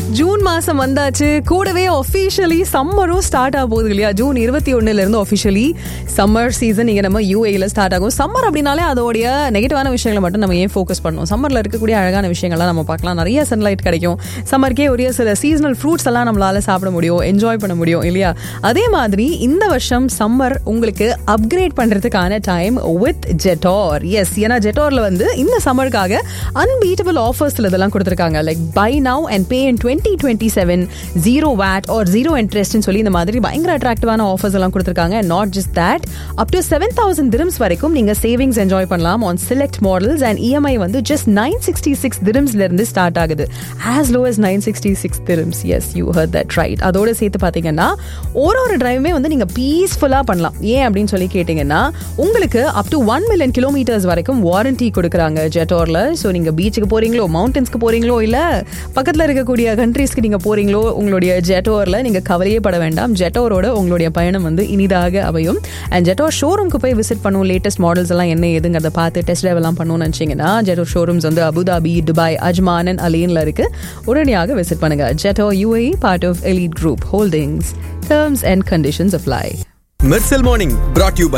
June மாசம் வந்தாச்சு கூடவே ஒஃபிஷியலி சம்மரும் ஸ்டார்ட் ஆக போகுது இல்லையா ஜூன் இருபத்தி ஒண்ணுல இருந்து ஒஃபிஷியலி சம்மர் சீசன் இங்க நம்ம யூஏல ஸ்டார்ட் ஆகும் சம்மர் அப்படின்னாலே அதோடைய நெகட்டிவான விஷயங்களை மட்டும் நம்ம ஏன் ஃபோக்கஸ் பண்ணணும் சம்மர்ல இருக்கக்கூடிய அழகான விஷயங்கள்லாம் நம்ம பார்க்கலாம் நிறைய சன்லைட் கிடைக்கும் சம்மருக்கே ஒரே சில சீசனல் ஃப்ரூட்ஸ் எல்லாம் நம்மளால சாப்பிட முடியும் என்ஜாய் பண்ண முடியும் இல்லையா அதே மாதிரி இந்த வருஷம் சம்மர் உங்களுக்கு அப்கிரேட் பண்றதுக்கான டைம் வித் ஜெட்டார் எஸ் ஏன்னா ஜெட்டார்ல வந்து இந்த சம்மருக்காக அன்பீட்டபிள் ஆஃபர்ஸ்ல இதெல்லாம் கொடுத்துருக்காங்க like buy now and pay in twenty twenty seven zero VAT or zero இன்ட்ரெஸ்ட்னு சொல்லி இந்த மாதிரி பயங்கர அட்ராக்டிவான ஆஃபர்ஸ் எல்லாம் கொடுத்துருக்காங்க not just that up to seven thousand dirhams வரைக்கும் நீங்க சேவிங்ஸ் என்ஜாய் பண்ணலாம் on select models and EMI வந்து ஜஸ்ட் நைன் சிக்ஸ்டி சிக்ஸ் திரம்ஸ்ல இருந்து ஸ்டார்ட் ஆகுது as low as nine sixty six dirhams yes you heard that right அதோட சேர்த்து பார்த்தீங்கன்னா ஒரு ஒரு டிரைவுமே வந்து நீங்க பீஸ்ஃபுல்லாக பண்ணலாம் ஏன் அப்படின்னு சொல்லி கேட்டிங்கன்னா உங்களுக்கு up to one million kilometres வரைக்கும் வாரண்டி கொடுக்குறாங்க ஜெட்டோர்ல ஸோ நீங்க பீச்சுக்கு போறீங்களோ மவுண்டன்ஸ்க்கு போறீங்களோ இல்ல பக்கத்துல இருக்கக்கூடிய கண்ட்ரீஸ்க்கு நீங்க போறீங்களோ உங்களுடைய ஜெட்டோர்ல நீங்க கவலையே பட வேண்டாம் ஜெட்டோரோட உங்களுடைய பயணம் வந்து இனிதாக அமையும் அண்ட் ஜெட்டோர் ஷோரூம்க்கு போய் விசிட் பண்ணும் லேட்டஸ்ட் மாடல்ஸ் எல்லாம் என்ன ஏதுங்கிறத பார்த்து டெஸ்ட் டிரைவ் எல்லாம் பண்ணணும்னு நினைச்சீங்கன்னா ஜெட்டோர் ஷோரூம்ஸ் வந்து அபுதாபி துபாய் அஜ்மான் அண்ட் அலீன்ல இருக்கு உடனடியாக விசிட் பண்ணுங்க Jetour UAE part of Elite group holdings terms and conditions apply Mersal morning brought you by